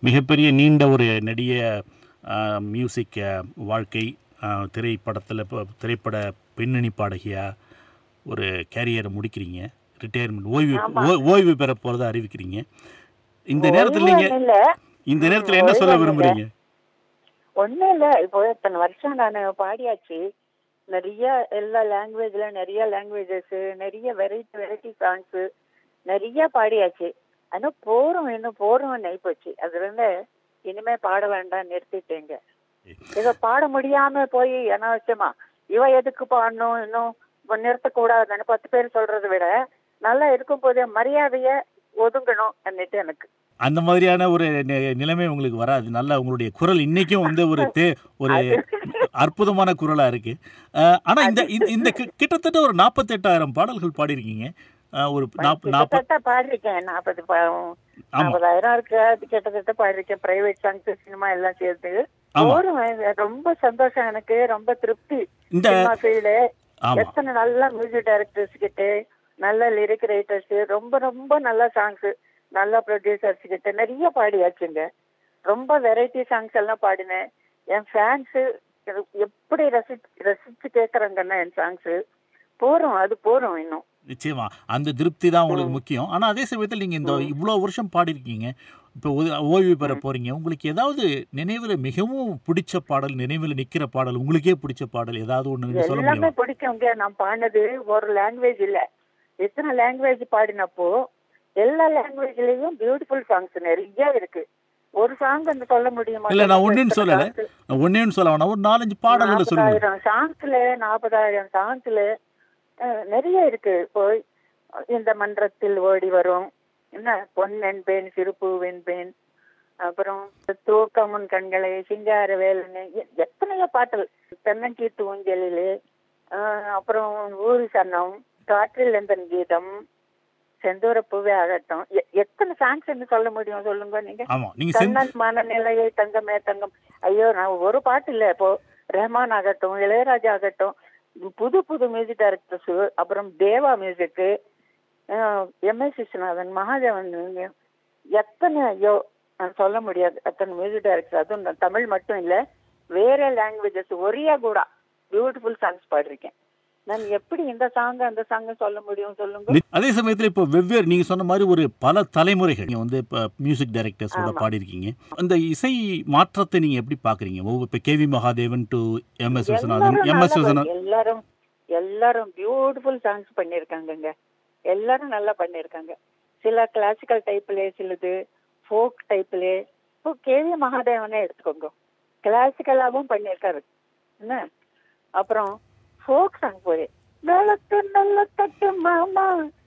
மிகப்பெரிய நீண்ட ஒரு நெடிய மியூசிக் வாழ்க்கை திரைப்படத்தில் இப்போ திரைப்பட பின்னணி பாடகியாக ஒரு கேரியரை முடிக்கிறீங்க ரிட்டையர்மெண்ட் ஓய்வு ஓ- ஓய்வு பெற போகிறத அறிவிக்கிறீங்க இந்த நேரத்தில் நீங்கள் ஒண்ணும் இல்ல இந்த நேரத்தில் என்ன சொல்ல விரும்புகிறீங்க ஒண்ணும் இல்ல இப்போ இத்தனை வருஷம் நான் பாடியாச்சு நிறைய எல்லா லாங்குவேஜ்ல நிறைய லாங்குவேஜஸ் நிறைய வெரைட்டி வெரைட்டி சாங்ஸ் நிறைய பாடியாச்சு ஆனா போறோம் இன்னும் போறோம் போச்சு அதுல இருந்து இனிமே பாட வேண்டாம் நிறுத்திட்டேங்க இவ பாட முடியாம போய் அனாவசியமா இவ எதுக்கு பாடணும் இன்னும் இப்ப நிறுத்தக்கூடாதுன்னு பத்து பேர் சொல்றதை விட நல்லா இருக்கும் போதே மரியாதைய ஒதுங்கணும் அன்னிட்டு எனக்கு அந்த மாதிரியான ஒரு நி- நிலைமை உங்களுக்கு வராது நல்ல உங்களுடைய குரல் இன்னைக்கும் வந்து ஒரு தே ஒரு அற்புதமான குரலா இருக்கு அஹ், ஆனா இந்த இந்த- இந்த கி- கிட்டத்தட்ட ஒரு நாற்பத்தெட்டாயிரம் பாடல்கள் பாடியிருக்கீங்க அஹ், ஒரு நாப் நாற்பது கிட்டத்தட்ட பாடிருக்கேன் நாற்பது பா- ஆமா நாற்பதாயிரம் இருக்கு அது கிட்டத்தட்ட பாடிருக்கேன் பிரைவேட் சாங்ஸ் சினிமா எல்லாம் சேர்த்து ஆமா. போதும் ரொம்ப சந்தோஷம் எனக்கு ரொம்ப திருப்தி இந்த சினிமா ஃபீல்டு ஆமா எத்தனை நல்ல மியூசிக் டைரக்டர்ஸ் கிட்ட நல்ல லிரிக் ரைட்டர்ஸ் ரொம்ப ரொம்ப நல்ல சாங்ஸ் நல்ல ப்ரொடியூசர்ஸ் கிட்ட நிறைய பாடியாச்சுங்க ரொம்ப வெரைட்டி சாங்ஸ் எல்லாம் பாடினேன் என் ஃபேன்ஸ் எப்படி ரசி ரசிச்சு கேட்கறாங்கன்னா என் சாங்ஸ் போறோம் அது போறோம் இன்னும் நிச்சயமா அந்த திருப்தி தான் உங்களுக்கு முக்கியம் ஆனா அதே சமயத்தில் நீங்க இந்த இவ்வளோ வருஷம் பாடியிருக்கீங்க இப்போ ஓ- ஓய்வு பெற போறீங்க உங்களுக்கு ஏதாவது நினைவுல மிகவும் பிடிச்ச பாடல் நினைவில் நிக்கிற பாடல் உங்களுக்கே பிடிச்ச பாடல் ஏதாவது ஒண்ணு நீங்க சொல்ல எல்லாமே முடியுமா பிடிக்குங்க நான் பாடினது ஒரு லாங்குவேஜ் இல்ல எத்தனை லாங்குவேஜ் பாடினப்போ எல்லா லாங்குவேஜ்லயும் பியூட்டிஃபுல் சாங்ஸ் நிறைய இருக்கு ஒரு சாங் வந்து சொல்ல முடியுமா இல்ல, நான் ஒண்ணுன்னு சொல்லல. நான் ஒன்னேன்னு சொல்ல வேணாம் ஒரு நாலஞ்சு பாடல்களை சொல்லுங்க நாற்பதாயிரம் சாங்ஸ்ல நாற்பதாயிரம் சாங்ஸ்ல நிறைய இருக்கு இப்போ இந்த மன்றத்தில் ஓடி வரும் என்ன பொன் என்பேன் சிறுப்பு வெண்பேன் அப்புறம் தூக்கமுன் கண்களை சிங்கார வேலனை எ- எத்தனையோ பாட்டல் தென்னங்கீட்டு ஊஞ்சலிலே ஆஹ் அப்புறம் ஊரு சன்னம் காற்றில் எந்தன் கீதம் செந்தூர பூவே ஆகட்டும் எ- எத்தனை சாங்ஸ் சொல்ல முடியும் சொல்லுங்க நீங்க ஆமா நீங்க செந் கண்ணன் மனநிலையை தங்கமே தங்கம் ஐயோ நான் ஒரு பாட்டு இல்ல இப்போ ரஹ்மான் ஆகட்டும் இளையராஜா ஆகட்டும் புது புது மியூசிக் டைரக்டர்ஸ் அப்புறம் Deva music M S Viswanathan Mahadevan எத்தனை ஐயோ நான் சொல்ல முடியாது அத்தனை மியூசிக் டைரக்டர் அதுவும் நான் தமிழ் மட்டும் இல்ல வேற லாங்குவேஜஸ் ஒரியா கூட பியூட்டிஃபுல் சாங்ஸ் பாடிருக்கேன் நான் எப்படி இந்த சாங் அந்த சாங் சொல்ல முடியும் சொல்லுங்க நி- அதே சமயத்துல இப்போ வெவ்வேறு நீங்க சொன்ன மாதிரி ஒரு பல தலைமுறைகள் நீங்க வந்து இப்போ மியூசிக் டைரக்டர்ஸோட ஆமா. பாடியிருக்கீங்க அந்த இசை மாற்றத்தை நீங்க எப்படி பாக்குறீங்க ஒவ்வொரு இப்போ K V Mahadevan to M S Viswanathan எல்லாரும் எம் எஸ் நல்லா விஸ்வநாதன் பண்ணி- எல்லாரும் எல்லாரும் பியூட்டிஃபுல் சாங்ஸ் பண்ணிருக்காங்கங்க எல்லாரும் நல்லா பண்ணிருக்காங்க சில கிளாசிக்கல் டைப்ல சிலது ஃபோக் டைப்ல இப்போ கேவி மகாதேவனே எடுத்துக்கோங்க கிளாசிக்கலாவும் பண்ணிருக்காரு என்ன அப்புறம் ஃபோக் சாங் போய் வெளுத்து நல்ல தட்டு மாமா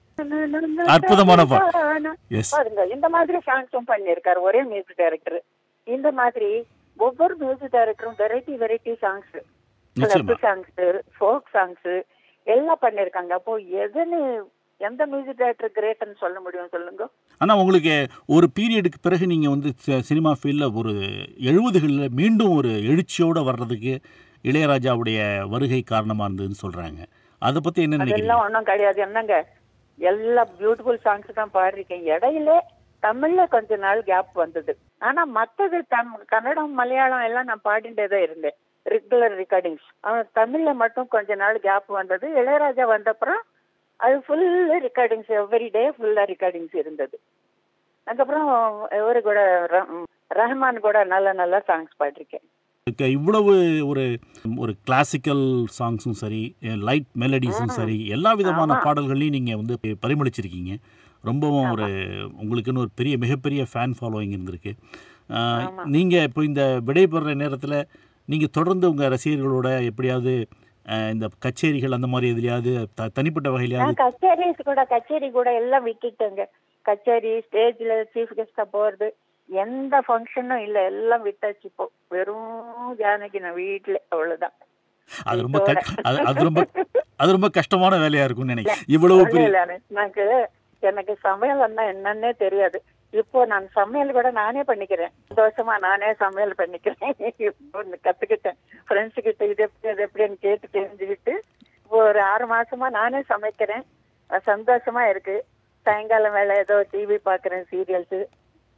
அற்புதமான பா- எஸ் பாருங்க இந்த மாதிரி சாங்ஸும் பண்ணிருக்காரு ஒரே மியூசிக் டைரக்டர் இந்த மாதிரி ஒவ்வொரு மியூசிக் டைரக்டரும் வெரைட்டி வெரைட்டி சாங்ஸ் நிச்சயமா கிளப் சாங்ஸ் ஃபோக் சாங்ஸ் எல்லாம் பண்ணிருக்காங்க அப்போ எதுன்னு எந்த மியூசிக் டைரக்டர் கிரேட்னு சொல்ல முடியும் சொல்லுங்க ஆனா உங்களுக்கு ஒரு பீரியடுக்கு பிறகு நீங்க வந்து சி- சினிமா ஃபீல்டில் ஒரு எழுபதுகளில் மீண்டும் ஒரு எழுச்சியோட வர்றதுக்கு இளையராஜாவுடைய வருகை காரணமா இருந்ததுன்னு சொல்றாங்க அதை பத்தி என்ன நினைக்கிறீங்க அதெல்லாம் ஒண்ணும் கிடையாது என்னங்க எல்லா பியூட்டிஃபுல் சாங்ஸ் தான் பாடிருக்கேன் இடையில தமிழ்ல கொஞ்ச நாள் கேப் வந்தது ஆனா மத்தது தம் கன்னடம் மலையாளம் எல்லாம் நான் பாடிட்டே தான் இருந்தேன் ரெகுலர் ரெக்கார்டிங்ஸ் தமிழ்ல மட்டும் கொஞ்ச நாள் கேப் வந்தது இளையராஜா வந்தப்புறம் அது ஃபுல் ரெக்கார்டிங்ஸ் எவ்ரி டே ஃபுல்லா ரெக்கார்டிங்ஸ் இருந்தது அதுக்கப்புறம் இவரு கூட ர- ரஹ்மான் கூட நல்ல நல்ல சாங்ஸ் பாடிருக்கேன் இதுக்கு இவ்வளவு ஒரு ஒரு கிளாசிக்கல் சாங்ஸும் சரி லைட் மெலடிஸும் சரி எல்லா விதமான ஆமா. பாடல்களையும் நீங்கள் வந்து பரிமளிச்சிருக்கீங்க ரொம்பவும் ஒரு உங்களுக்குன்னு ஒரு பெரிய மிகப்பெரிய ஃபேன் ஃபாலோயிங் இருந்திருக்கு ஆஹ், ஆமா. நீங்க இப்போ இந்த விடைபெறுற நேரத்தில் நீங்கள் தொடர்ந்து உங்கள் ரசிகர்களோட எப்படியாவது ஆஹ், இந்த கச்சேரிகள் அந்த மாதிரி எதுலையாவது த தனிப்பட்ட வகையிலையாவது நான் கச்சேரிஸ் கூட கச்சேரி கூட எல்லாம் விட்டுட்டேங்க கச்சேரி ஸ்டேஜ்ல சீஃப் கெஸ்டா போறது எந்த ஃபங்க்ஷனும் இல்ல எல்லாம் விட்டாச்சு இப்போ வெறும் ஜானகி நான் வீட்டுல அவ்வளவுதான் அது ரொம்ப க- அது அது ரொம்ப அது ரொம்ப கஷ்டமான வேலையா இருக்கும்னு நினைக்கிறேன் இவ்வளவு பெரிய இல்ல, இல்ல, எனக்கு எனக்கு சமையல் என்னன்னே தெரியாது இப்போ நான் சமையல் கூட நானே பண்ணிக்கிறேன் சந்தோஷமா நானே சமையல் பண்ணிக்கிறேன் இப்போ இந்த கத்துக்கிட்டேன் ஃப்ரெண்ட்ஸ் கிட்ட இது எப்படி அது எப்படின்னு கேட்டு தெரிஞ்சுக்கிட்டு இப்போ ஒரு ஆறு மாசமா நானே சமைக்கிறேன் அது சந்தோஷமா இருக்கு சாயங்காலம் வேலை ஏதோ டிவி பாக்குறேன் சீரியல்ஸ்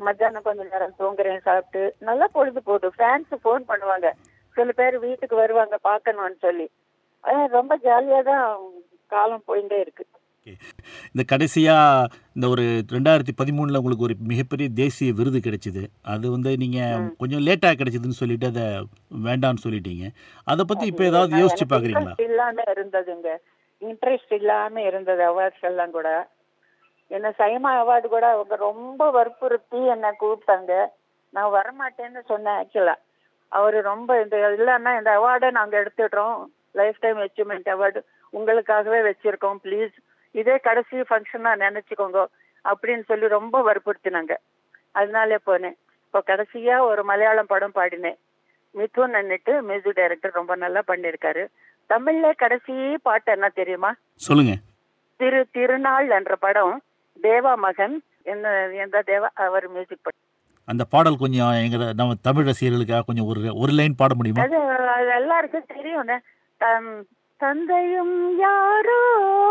மத்தியானம் கொஞ்ச நேரம் தூங்குறேன் சாப்பிட்டு நல்லா பொழுது போகுது ஃபேன்ஸ் ஃபோன் பண்ணுவாங்க சில பேர் வீட்டுக்கு வருவாங்க பார்க்கணும்னு சொல்லி அஹ் ரொம்ப ஜாலியா தான் காலம் போயிட்டே இருக்கு Okay. இந்த கடைசியாக இந்த ஒரு ரெண்டாயிரத்தி பதிமூணில் உங்களுக்கு ஒரு மிகப்பெரிய தேசிய விருது கிடைச்சிது அது வந்து நீங்கள் கொஞ்சம் லேட்டாக கிடைச்சதுன்னு சொல்லிட்டு அதை வேண்டான்னு சொல்லிட்டீங்க அதை பற்றி இப்போ ஏதாவது யோசிச்சு பார்க்குறீங்களா இன்ட்ரெஸ்ட் இல்லாம இருந்ததுங்க இன்ட்ரெஸ்ட் இல்லாம இருந்தது அவார்ட்ஸ் எல்லாம் கூட என்ன சைமா அவார்டு கூட அவங்க ரொம்ப வற்புறுத்தி என்ன கூப்பிட்டாங்க நான் வரமாட்டேன்னு சொன்னேன் ஆக்சுவலா அவரு ரொம்ப இந்த இல்லைன்னா இந்த அவார்டை நாங்க எடுத்துடுறோம் லைஃப் டைம் அச்சீவ்மெண்ட் அவார்டு உங்களுக்காகவே வச்சிருக்கோம் ப்ளீஸ் இதே கடைசி ஃபங்க்ஷனா நினைச்சுக்கோங்க அப்படின்னு சொல்லி ரொம்ப வற்புறுத்தினாங்க அதனாலே போனேன் இப்போ கடைசியா ஒரு மலையாளம் படம் பாடினேன் மிதுன் நின்னுட்டு மியூசிக் டைரக்டர் ரொம்ப நல்லா பண்ணிருக்காரு தமிழ்ல கடைசி பாட்டு என்ன தெரியுமா சொல்லுங்க திரு திருநாள் என்ற படம் தேவா மகன் என்ன எந்த தேவா அவர் மியூசிக் பண்ண அந்த பாடல் கொஞ்சம் எங்க நம்ம தமிழ் ரசிகர்களுக்காக கொஞ்சம் ஒரு ஒரு லைன் பாட முடியுமா அது அது எல்லாருக்கும் தெரியும்ல தம் தந்தையும் யாரோ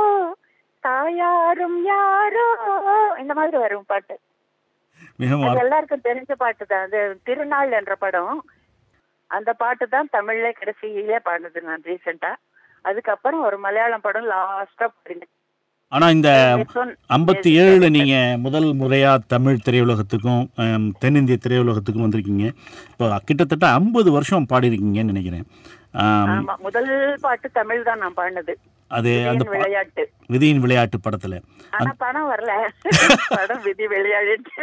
தாயாரும் யாரோ இந்த மாதிரி வரும் பாட்டு மிகவும் அது அற்ப- எல்லாருக்கும் தெரிஞ்ச பாட்டு தான் அது திருநாள் என்ற படம் அந்த பாட்டு தான் தமிழ்ல கடைசியிலே பாடுனது நான் ரீசெண்டா அதுக்கப்புறம் ஒரு மலையாளம் படம் லாஸ்டா பாடினேன் ஆனா இந்த மிதுன் ஐம்பத்தி ஏழுல நீங்க முதல் முறையா தமிழ் திரையுலகத்துக்கும் ஹம், தென்னிந்திய திரையுலகத்துக்கும் வந்திருக்கீங்க இப்போ கிட்டத்தட்ட ஐம்பது வருஷம் பாடியிருக்கீங்கன்னு நினைக்கிறேன் ஆம், ஆமா முதல் பாட்டு தமிழ் தான் நான் பாடினது அது அந்த விதியின் விளையாட்டு விதியின் விளையாட்டு படத்துல ஆனா பணம் வரல படம் விதி விளையாடிட்டு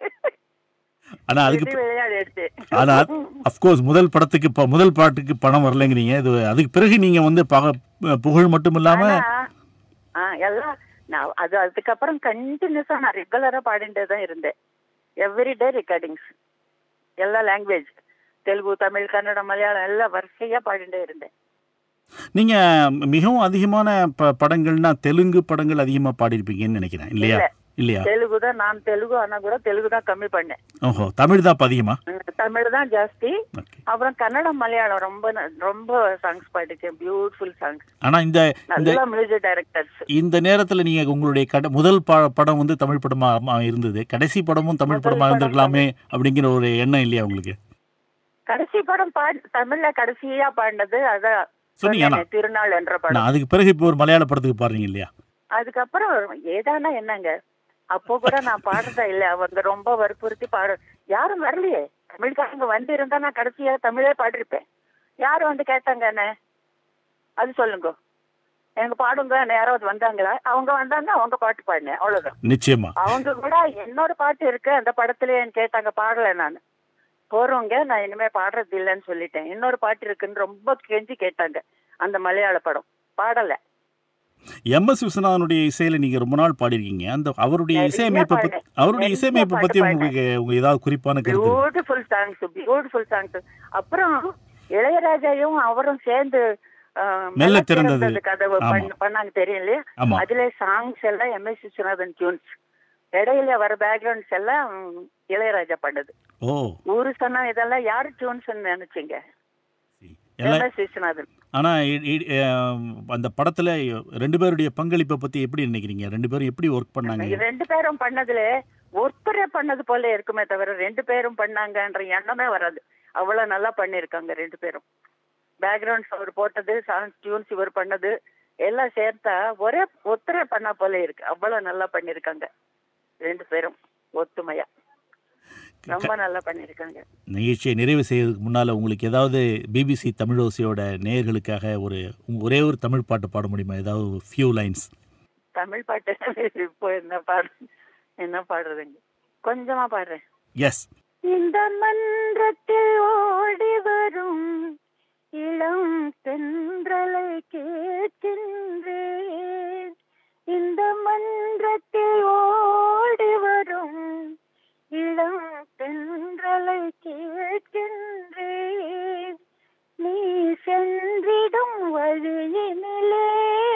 ஆனா அதுக்கு விதி விளையாடிடுச்சு ஆனா அஃப்கோர்ஸ் முதல் படத்துக்கு ப- முதல் பாட்டுக்கு பணம் வரலைங்கிறீங்க இது அதுக்கு பிறகு நீங்க வந்து பக- புகழ் மட்டும் இல்லாம ஆனா, ஆ, எல்லாம் நான் அது அதுக்கப்புறம் கண்டினியூஸா நான் ரெகுலரா பாடிட்டே தான் இருந்தேன் எவ்ரி டே ரெக்கார்டிங்ஸ் எல்லா லாங்குவேஜ் தெலுங்கு தமிழ் கன்னடம் மலையாளம் எல்லாம் வரிசையா பாடிட்டே இருந்தேன் நீங்க மிகவும் அதிகமான ப- படங்கள்னா தெலுங்கு படங்கள் அதிகமா பாடியிருப்பீங்கன்னு நினைக்கிறேன் இல்லையா இல்ல. இல்லையா தெலுங்கு தான் நான் தெலுங்கு ஆனா கூட தெலுங்கு தான் கம்மி பண்ணேன் ஓஹோ தமிழ் தான் இப்ப அதிகமா உம், தமிழ் தான் ஜாஸ்தி ஓகே அப்புறம் கன்னடம் மலையாளம் ரொம்ப ந- ரொம்ப சாங்ஸ் பாடிருக்கேன் பியூட்டிஃபுல் சாங்ஸ் ஆனா இந்த இந்த நல்ல மியூசிக் டைரக்டர்ஸ் இந்த நேரத்துல நீங்க உங்களுடைய கட முதல் ப- படம் வந்து தமிழ் படமா அம்மா இருந்தது கடைசி படமும் தமிழ் முதல் படமா படம் இருந்திருக்கலாமே அப்படிங்கிற ஒரு எண்ணம் இல்லையா உங்களுக்கு கடைசி படம் பாடி தமிழ்ல கடைசியா பாடினது அதான் சொன்னீங்க ஆனா சொன்னேனே, திருநாள் என்ற படம் நான் அதுக்கு பிறகு இப்போ ஒரு மலையாள படத்துக்கு பாடுறீங்க இல்லையா அதுக்கப்புறம் ஏதானா என்னங்க அப்போ கூட நான் பாடுறதா இல்ல அவங்க ரொம்ப வற்புறுத்தி பாடு யாரும் வரலையே தமிழ்காரங்க வந்து இருந்தா நான் கடைசியா தமிழே பாடிருப்பேன் யாரும் வந்து கேட்டாங்க என்ன அது சொல்லுங்க எனக்கு பாடுங்க யாராவது வந்தாங்களா அவங்க வந்தாங்க அவங்க பாட்டு பாடினேன் அவ்வளவுதான் நிச்சயமா அவங்க கூட இன்னொரு பாட்டு இருக்கு அந்த படத்துல கேட்டாங்க பாடல நான் போறவங்க நான் இனிமே பாடுறது இல்லைன்னு சொல்லிட்டேன் இன்னொரு பாட்டு இருக்குன்னு ரொம்ப கெஞ்சி கேட்டாங்க அந்த மலையாள படம் பாடல எம் எஸ் விஸ்வநாதனுடைய இசையில நீங்க ரொம்ப நாள் பாடிருக்கீங்க அந்த அவருடைய நிறைய இசையமைப்பை பத்தி பாடினேன். அவருடைய நிறைய இசையமைப்பை பாட்டு பத்தி பாடினேன். உங்களுக்கு உங்க ஏதாவது குறிப்பான கருத்து இருக்கா? பியூட்டிஃபுல் சாங்ஸ் பியூட்டிஃபுல் சாங்ஸ் அப்புறம் இளையராஜாவும் அவரும் சேர்ந்து ஆஹ், மெல்ல மெல்ல திறந்தது. திறந்தது கதவு ஆமா. பண்ண- பண்ணாங்க தெரியும் இல்லையா ஆமா அதுல சாங்ஸ் எல்லாம் எம் எஸ் விஸ்வநாதன் டியூன்ஸ் இடையில வர பேக்ரவுண்ட்ஸ் எல்லாம் உம், இளையராஜா பண்ணது ஓ ஊரு சொன்னா இதெல்லாம் யாரு டியூன்ஸ் நினைச்சீங்க எல்லாம் எம் எஸ் விஸ்வநாதன் ஆனா இ- இ- அஹ், அந்த படத்துல ரெண்டு பேருடைய பங்களிப்பை பத்தி எப்படி நினைக்கிறீங்க ரெண்டு பேரும் எப்படி ஒர்க் பண்ணாங்க இது ரெண்டு பேரும் பண்ணதுல ஒருத்தரே பண்ணது போல இருக்குமே தவிர ரெண்டு பேரும் பண்ணாங்கன்ற எண்ணமே வராது அவ்வளவு நல்லா பண்ணிருக்காங்க ரெண்டு பேரும் பேக்ரவுண்ட்ஸ் அவர் போட்டது சாங்ஸ் டியூன்ஸ் இவர் பண்ணது எல்லாம் சேர்த்தா ஒரே ஒருத்தரே பண்ணா போல இருக்கு அவ்வளவு நல்லா பண்ணிருக்காங்க ரெண்டு பேரும் ஒத்துமையா ரொம்ப நல்லா பண்ணிருக்காங்க நிகழ்ச்சியை நிறைவு செய்யறதுக்கு முன்னால உங்களுக்கு ஏதாவது பிபிசி தமிழோசையோட நேயர்களுக்காக ஒரு உங்க ஒரே ஒரு தமிழ் பாட்டு பாட முடியுமா ஏதாவது ஃபியூ லைன்ஸ் தமிழ் பாட்டு இப்போ என்ன பாடு என்ன பாடுறதுங்க கொஞ்சமா பாடுறேன் எஸ் இந்த மன்றத்தில் ஓடி வரும் இளம் தென்றலை கேட்கின்றேன் இந்த மன்றத்தில் ஓடி வரும் இளம் தென்றலை கேட்கின்றேன் நீ சென்றிடும் வழியினிலே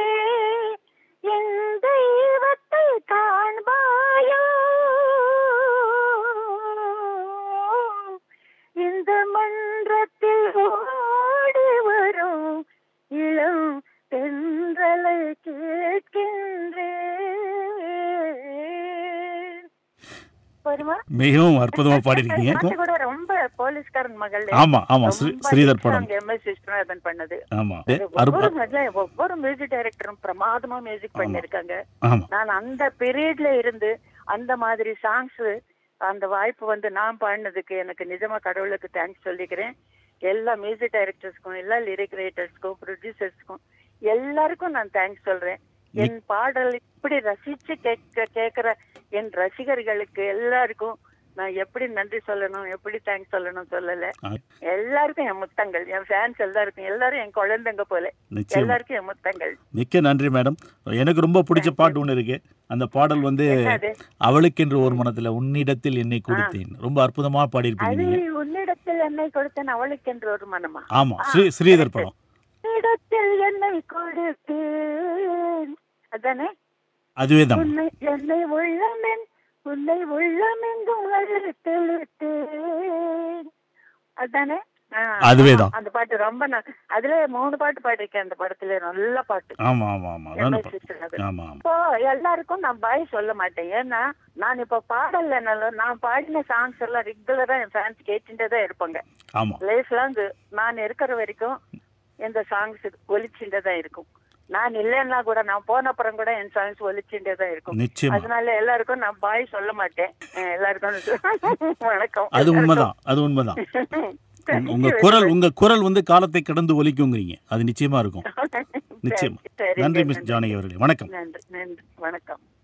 என் தெய்வத்தை காண்பாயோ இந்த மன்றத்தில் ஓடி வரும் இளம் மிகவும் அற்புதமா பாடிருக்கீங்க பாட்டு கூட ரொம்ப போலீஸ்காரன் மகள் ஆமா ஆமா ஸ்ரீ- ஸ்ரீதர் படம் எம் எஸ் விஸ்வநாதன் பண்ணது ஆமா ஒவ்வொரு அற்பு- மகள- ஒவ்வொரு மியூசிக் டைரக்டரும் பிரமாதமா மியூசிக் பண்ணிருக்காங்க ஆமா நான் அந்த பீரியட்ல இருந்து அந்த மாதிரி சாங்ஸ் அந்த வாய்ப்பு வந்து நான் பாடினதுக்கு எனக்கு நிஜமா கடவுளுக்கு தேங்க்ஸ் சொல்லிக்கிறேன் எல்லா மியூசிக் டைரக்டர்ஸ்க்கும் எல்லா லிரிக் ரைட்டர்ஸ்க்கும் ப்ரொடியூசர்ஸ்க்கும் எல்லாருக்கும் நான் தேங்க்ஸ் சொல்றேன் என் பாடல் இப்படி ரசிச்சு கேட்க கேட்கிற என் ரசிகர்களுக்கு எல்லாருக்கும் நான் எப்படி நன்றி சொல்லணும் எப்படி தேங்க்ஸ் சொல்லணும் சொல்லல ஆ, எல்லாருக்கும் என் முத்தங்கள் என் ஃபேன்ஸ் எல்லாருக்கும் எல்லாரும் என் குழந்தைங்க போல நிச்சயம் எல்லாருக்கும் என் முத்தங்கள் மிக்க நன்றி மேடம் எனக்கு ரொம்ப பிடிச்ச பாட்டு ஒன்று இருக்கு அந்த பாடல் வந்து அது அவளுக்கென்று ஒரு மனத்துல உன்னிடத்தில் என்னை கொடுத்தேன் ரொம்ப அற்புதமா பாடியிருப்பீங்க அது நீங்க உன்னிடத்தில் என்னை கொடுத்தேன் அவளுக்கு என்று ஒரு மனமா ஆமா ஸ்ரீ ஸ்ரீதர் படம் உன்னிடத்தில் என்னை கொடுத்தேன் அதானே அதுவே தான் உன்னை என்னை உள்ளமென் உன்னை உள்ளமெங்கும் வளர்த்தெழுத்தேன் அதானே ஆ, அதுவேதான். அந்த பாட்டு ரொம்ப நான் அதுல மூணு பாட்டு பாடிருக்கேன் அந்த படத்துல நல்ல பாட்டு ஆமா ஆமா ஆமா அதான MS பாட்டு. விஸ்வநாதன். ஆமா ஆமா இப்போ எல்லாருக்கும் நான் பாய் சொல்ல மாட்டேன் ஏன்னா நான் இப்ப பாடலனாலும் நான் பாடின சாங்ஸ் எல்லாம் ரெகுலரா என் ஃபேன்ஸ் கேட்டுட்டே தான் இருப்பாங்க ஆமா லைஃப் லாங் நான் இருக்கிற வரைக்கும் இந்த சாங்ஸ் ஒலிச்சுட்டே தான் இருக்கும் நான் இல்லைன்னா கூட நான் போன அப்புறம் கூட என் சாங்ஸ் ஒலிச்சுட்டே தான் இருக்கும் நிச்சயமா அதனால எல்லாருக்கும் நான் பாய் சொல்ல மாட்டேன் அஹ் எல்லாருக்கும் வணக்கம் அது உண்மைதான் அது உண்மைதான் உங்க- உங்க குரல் உங்க குரல் வந்து காலத்தை கடந்து ஒலிக்குங்கிறீங்க அது நிச்சயமா இருக்கும் நிச்சயமா சரி, நன்றி சரி, மிஸ் ஜானகி அவர்களே வணக்கம் நன்றி நன்றி வணக்கம்